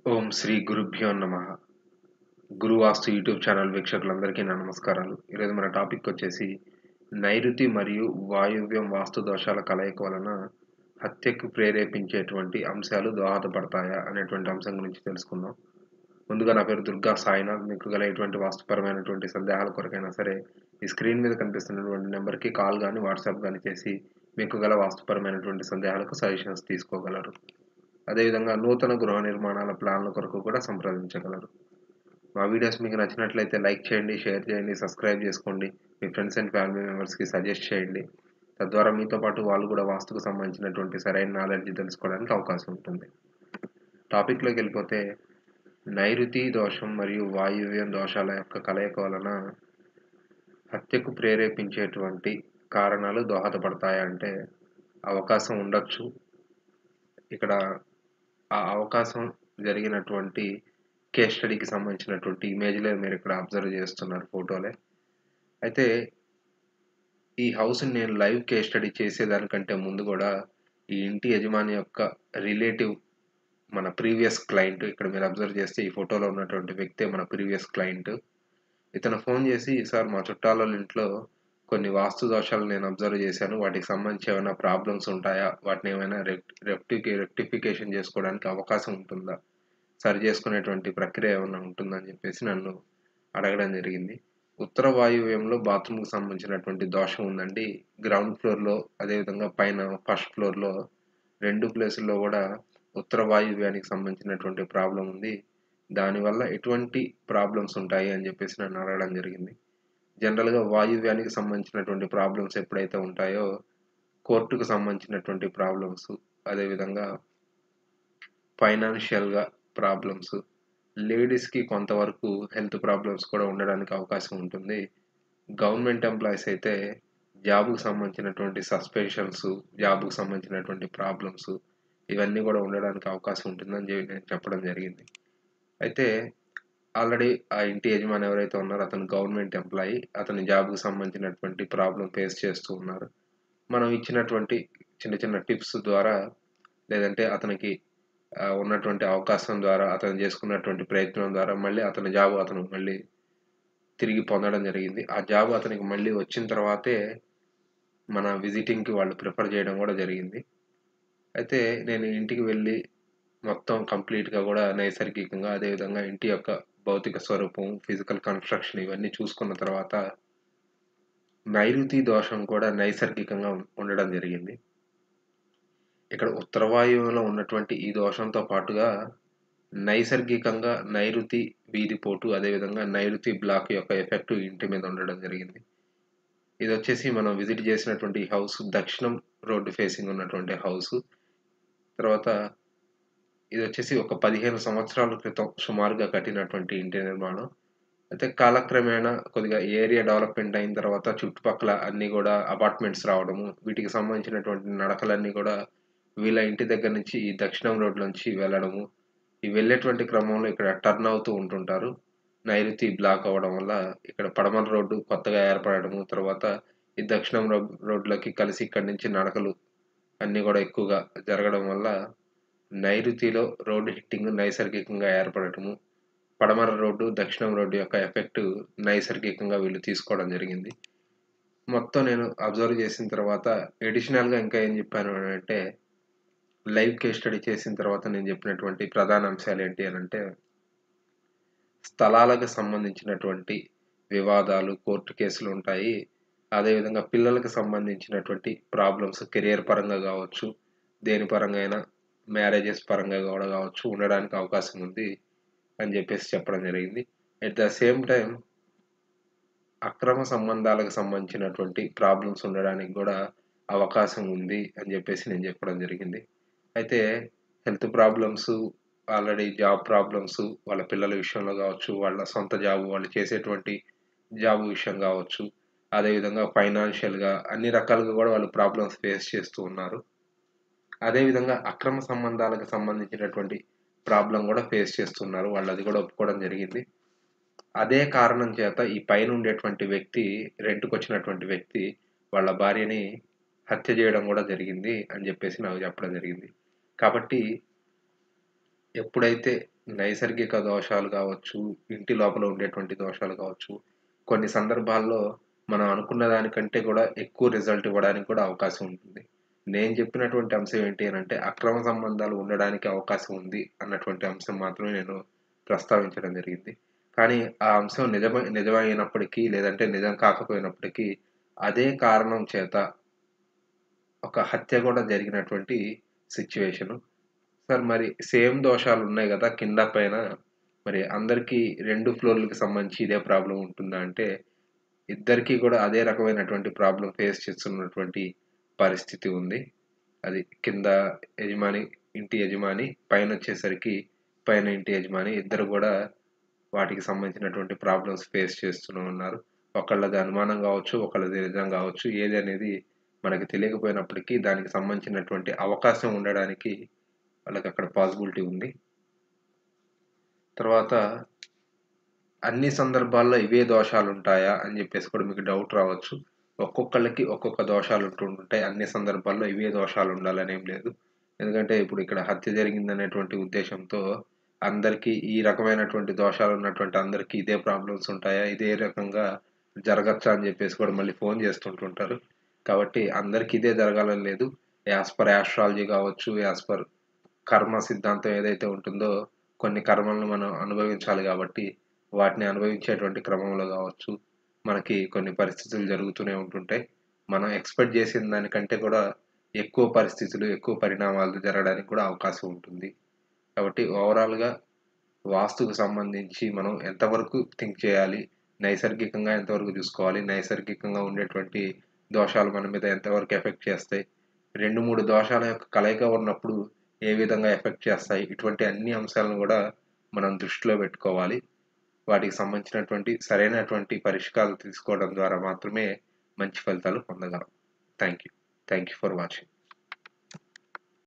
ఓం శ్రీ గురుభ్యో నమ గురువాస్తు YouTube channel వీక్షకులందరికీ నా నమస్కారాలు ఈరోజు మన టాపిక్ వచ్చేసి నైరుతి మరియు వాయువ్యం వాస్తు దోషాల కలయిక వలన హత్యకు ప్రేరేపించేటువంటి అంశాలు దోహదపడతాయా అనేటువంటి అంశం గురించి తెలుసుకుందాం ముందుగా నా పేరు దుర్గా సాయినాథ్ మీకు గల ఎటువంటి వాస్తుపరమైనటువంటి సందేహాల కొరకైనా సరే ఈ స్క్రీన్ మీద కనిపిస్తున్నటువంటి నెంబర్కి కాల్ కానీ వాట్సాప్ కానీ చేసి మీకు గల వాస్తుపరమైనటువంటి సందేహాలకు సజెషన్స్ తీసుకోగలరు అదేవిధంగా నూతన గృహ నిర్మాణాల ప్లాన్ల కొరకు కూడా సంప్రదించగలరు మా వీడియోస్ మీకు నచ్చినట్లయితే లైక్ చేయండి షేర్ చేయండి సబ్స్క్రైబ్ చేసుకోండి మీ ఫ్రెండ్స్ అండ్ ఫ్యామిలీ మెంబర్స్కి సజెస్ట్ చేయండి తద్వారా మీతో పాటు వాళ్ళు కూడా వాస్తుకు సంబంధించినటువంటి సరైన నాలెడ్జ్ తెలుసుకోవడానికి అవకాశం ఉంటుంది టాపిక్లోకి వెళ్ళిపోతే నైరుతి దోషం మరియు వాయువ్యం దోషాల యొక్క కలయిక వలన హత్యకు ప్రేరేపించేటువంటి కారణాలు దోహదపడతాయా అంటే అవకాశం ఉండొచ్చు ఇక్కడ ఆ అవకాశం జరిగినటువంటి కేస్ స్టడీకి సంబంధించినటువంటి ఇమేజ్లే మీరు ఇక్కడ అబ్జర్వ్ చేస్తున్నారు ఫోటోలే అయితే ఈ హౌస్ని నేను లైవ్ కేస్ స్టడీ చేసేదానికంటే ముందు కూడా ఈ ఇంటి యజమాని యొక్క రిలేటివ్ మన ప్రీవియస్ క్లయింట్ ఇక్కడ మీరు అబ్జర్వ్ చేస్తే ఈ ఫోటోలో ఉన్నటువంటి వ్యక్తే మన ప్రీవియస్ క్లయింట్ ఇతను ఫోన్ చేసి సార్ మా చుట్టాల ఇంట్లో కొన్ని వాస్తు దోషాలు నేను అబ్జర్వ్ చేశాను వాటికి సంబంధించి ఏమైనా ప్రాబ్లమ్స్ ఉంటాయా వాటిని ఏమైనా రెక్టిఫి రెక్టిఫికేషన్ చేసుకోవడానికి అవకాశం ఉంటుందా సరి చేసుకునేటువంటి ప్రక్రియ ఏమైనా ఉంటుందని చెప్పేసి నన్ను అడగడం జరిగింది ఉత్తర వాయువ్యంలో బాత్రూమ్కి సంబంధించినటువంటి దోషం ఉందండి గ్రౌండ్ ఫ్లోర్లో అదేవిధంగా పైన ఫస్ట్ ఫ్లోర్లో రెండు ప్లేసుల్లో కూడా ఉత్తర వాయువ్యానికి సంబంధించినటువంటి ప్రాబ్లం ఉంది దానివల్ల ఎటువంటి ప్రాబ్లమ్స్ ఉంటాయి అని చెప్పేసి నన్ను అడగడం జరిగింది జనరల్గా వాయువ్యానికి సంబంధించినటువంటి ప్రాబ్లమ్స్ ఎప్పుడైతే ఉంటాయో కోర్టుకు సంబంధించినటువంటి ప్రాబ్లమ్స్ అదేవిధంగా ఫైనాన్షియల్గా ప్రాబ్లమ్స్ లేడీస్కి కొంతవరకు హెల్త్ ప్రాబ్లమ్స్ కూడా ఉండడానికి అవకాశం ఉంటుంది గవర్నమెంట్ ఎంప్లాయీస్ అయితే జాబ్కు సంబంధించినటువంటి సస్పెన్షన్స్ జాబ్కు సంబంధించినటువంటి ప్రాబ్లమ్స్ ఇవన్నీ కూడా ఉండడానికి అవకాశం ఉంటుందని నేను చెప్పడం జరిగింది అయితే ఆల్రెడీ ఆ ఇంటి యజమాని ఎవరైతే ఉన్నారో అతను గవర్నమెంట్ ఎంప్లాయీ అతని జాబ్కి సంబంధించినటువంటి ప్రాబ్లం ఫేస్ చేస్తూ ఉన్నారు మనం ఇచ్చినటువంటి చిన్న చిన్న టిప్స్ ద్వారా లేదంటే అతనికి ఉన్నటువంటి అవకాశం ద్వారా అతను చేసుకున్నటువంటి ప్రయత్నం ద్వారా మళ్ళీ అతని జాబ్ అతను మళ్ళీ తిరిగి పొందడం జరిగింది ఆ జాబ్ అతనికి మళ్ళీ వచ్చిన తర్వాతే మన విజిటింగ్కి వాళ్ళు ప్రిఫర్ చేయడం కూడా జరిగింది అయితే నేను ఇంటికి వెళ్ళి మొత్తం కంప్లీట్గా కూడా నైసర్గికంగా అదేవిధంగా ఇంటి యొక్క భౌతిక స్వరూపం ఫిజికల్ కన్స్ట్రక్షన్ ఇవన్నీ చూసుకున్న తర్వాత నైరుతి దోషం కూడా నైసర్గికంగా ఉండడం జరిగింది ఇక్కడ ఉత్తర వాయువులో ఉన్నటువంటి ఈ దోషంతో పాటుగా నైసర్గికంగా నైరుతి వీధిపోటు అదేవిధంగా నైరుతి బ్లాక్ యొక్క ఎఫెక్ట్ ఇంటి మీద ఉండడం జరిగింది ఇది వచ్చేసి మనం విజిట్ చేసినటువంటి హౌస్ దక్షిణం రోడ్డు ఫేసింగ్ ఉన్నటువంటి హౌస్ తర్వాత ఇది వచ్చేసి ఒక పదిహేను సంవత్సరాల క్రితం సుమారుగా కట్టినటువంటి ఇంటి నిర్మాణం అయితే కాలక్రమేణా కొద్దిగా ఏరియా డెవలప్మెంట్ అయిన తర్వాత చుట్టుపక్కల అన్నీ కూడా అపార్ట్మెంట్స్ రావడము వీటికి సంబంధించినటువంటి నడకలన్నీ కూడా వీళ్ళ ఇంటి దగ్గర నుంచి ఈ దక్షిణం రోడ్ నుంచి వెళ్ళడము ఈ వెళ్ళేటువంటి క్రమంలో ఇక్కడ టర్న్ అవుతూ ఉంటుంటారు నైరుతి బ్లాక్ అవ్వడం వల్ల ఇక్కడ పడమర రోడ్డు కొత్తగా ఏర్పడము తర్వాత ఈ దక్షిణం రోడ్లకి కలిసి ఇక్కడి నుంచి నడకలు అన్నీ కూడా ఎక్కువగా జరగడం వల్ల నైరుతిలో రోడ్డు హిట్టింగ్ నైసర్గికంగా ఏర్పడటము పడమర రోడ్డు దక్షిణం రోడ్డు యొక్క ఎఫెక్ట్ నైసర్గికంగా వీళ్ళు తీసుకోవడం జరిగింది మొత్తం నేను అబ్జర్వ్ చేసిన తర్వాత ఎడిషనల్గా ఇంకా ఏం చెప్పాను అంటే లైవ్ కేస్ స్టడీ చేసిన తర్వాత నేను చెప్పినటువంటి ప్రధాన అంశాలు ఏంటి అని అంటే స్థలాలకు సంబంధించినటువంటి వివాదాలు కోర్టు కేసులు ఉంటాయి అదేవిధంగా పిల్లలకు సంబంధించినటువంటి ప్రాబ్లమ్స్ కెరియర్ పరంగా కావచ్చు దేని పరంగా అయినా మ్యారేజెస్ పరంగా కూడా కావచ్చు ఉండడానికి అవకాశం ఉంది అని చెప్పేసి చెప్పడం జరిగింది అట్ ద సేమ్ టైం అక్రమ సంబంధాలకు సంబంధించినటువంటి ప్రాబ్లమ్స్ ఉండడానికి కూడా అవకాశం ఉంది అని చెప్పేసి నేను చెప్పడం జరిగింది అయితే health problems already job problems వాళ్ళ పిల్లల విషయంలో కావచ్చు వాళ్ళ సొంత జాబ్ వాళ్ళు చేసేటువంటి జాబ్ విషయం కావచ్చు అదేవిధంగా ఫైనాన్షియల్గా అన్ని రకాలుగా కూడా వాళ్ళు ప్రాబ్లమ్స్ ఫేస్ చేస్తూ ఉన్నారు అదేవిధంగా అక్రమ సంబంధాలకు సంబంధించినటువంటి ప్రాబ్లం కూడా ఫేస్ చేస్తున్నారు వాళ్ళు అది కూడా ఒప్పుకోవడం జరిగింది అదే కారణం చేత ఈ పైన ఉండేటువంటి వ్యక్తి రెంట్కి వచ్చినటువంటి వ్యక్తి వాళ్ళ భార్యని హత్య చేయడం కూడా జరిగింది అని చెప్పేసి నాకు చెప్పడం జరిగింది కాబట్టి ఎప్పుడైతే నైసర్గిక దోషాలు కావచ్చు, ఇంటి లోపల ఉండేటువంటి దోషాలు కావచ్చు, కొన్ని సందర్భాల్లో మనం అనుకున్న దానికంటే కూడా ఎక్కువ రిజల్ట్ ఇవ్వడానికి కూడా అవకాశం ఉంటుంది. నేను చెప్పినటువంటి అంశం ఏంటి అనంటే, అక్రమ సంబంధాలు ఉండడానికి అవకాశం ఉంది అన్నటువంటి అంశం మాత్రమే నేను ప్రస్తావించడం జరిగింది. కానీ ఆ అంశం నిజమై నిజమైనప్పటికీ లేదంటే నిజం కాకపోయినప్పటికీ అదే కారణం చేత ఒక హత్య కూడా జరిగినటువంటి సిట్యుయేషను. సార్ మరి సేమ్ దోషాలు ఉన్నాయి గదా! కింద, పైన మరి అందరికీ 2 ఫ్లోర్‌లకి సంబంధించి ఇదే ప్రాబ్లమ్ ఉంటుందా అంటే, ఇద్దరికీ కూడా అదే రకమైనటువంటి ప్రాబ్లమ్ ఫేస్ చేస్తున్నటువంటి పరిస్థితి ఉంది. అది కింద యజమాని, ఇంటి యజమాని, పైనొచ్చేసరికి పైన ఇంటి యజమాని ఇద్దరు గూడా వాటికి సంబంధించినటువంటి ప్రాబ్లమ్స్ ఫేస్ చేస్తూనే ఉన్నారు. ఒకళ్ళది అనుమానం గావచ్చు, ఒకళ్ళది నిజం గావచ్చు. ఏది అనేది మనకి తెలియకపోయినప్పటికీ దానికి సంబంధించినటువంటి అవకాశం ఉండడానికి వాళ్ళకక్కడ పాసిబిలిటీ ఉంది. తర్వాత అన్ని సందర్భాల్లో ఇవే దోషాలుంటాయా అని జెప్పేసి కూడా మీకు డౌట్ రావచ్చు. ఒక్కొక్కళ్ళకి ఒక్కొక్క దోషాలుంటూ ఉంటాయి. అన్ని సందర్భాల్లో ఇవే దోషాలుండాలనేం లేదు. ఎందుకంటే ఇప్పుడు ఇక్కడ హత్య జరిగిందనేటువంటి ఉద్దేశ్యంతో అందరికీ ఈ రకమైనటువంటి దోషాలున్నటువంటి అందరికీ ఇదే ప్రాబ్లమ్స్ ఉంటాయా? ఇదే రకంగా జరగచ్చా? అని జెప్పేసి కూడా మళ్ళీ ఫోను జేస్తుంటుంటారు. కాబట్టి అందరికి ఇదే జరగాలని లేదు. యాస్ పర్ యాస్ట్రాలజీ గావచ్చు, యాస్ పర్ కర్మ సిద్ధాంతం ఏదైతే ఉంటుందో కొన్ని కర్మలను మనం అనుభవించాలి గాబట్టి, వాటిని అనుభవించేటువంటి క్రమంలో గావచ్చు, మనకి కొన్ని పరిస్థితులు జరుగుతూనే ఉంటుంటాయి. మనం ఎక్స్‌పెక్ట్ జేసిన దానికంటే కూడా ఎక్కువ పరిస్థితులు, ఎక్కువ పరిణామాలు జరగడానికి కూడా అవకాశం ఉంటుంది. కాబట్టి ఓవరాల్‌గా వాస్తుకు సంబంధించి మనం ఎంతవరకు థింక్ చేయాలి? నైసర్గికంగా ఎంతవరకు జూసుకోవాలి? నైసర్గికంగా ఉండేటువంటి దోషాలు మన మీద ఎంతవరకు ఎఫెక్ట్ చేస్తాయి? 2, 3 దోషాల యొక్క కలయిక ఉన్నప్పుడు ఏ విధంగా ఎఫెక్ట్ చేస్తాయి? ఇటువంటి అన్ని అంశాలను గూడా మనం దృష్టిలో బెట్టుకోవాలి. వాటికి సంబంధించినటువంటి సరైనటువంటి పరిష్కారాలు తీసుకోవడం ద్వారా మాత్రమే మంచి ఫలితాలు పొందగలం. Thank you. Thank you for watching.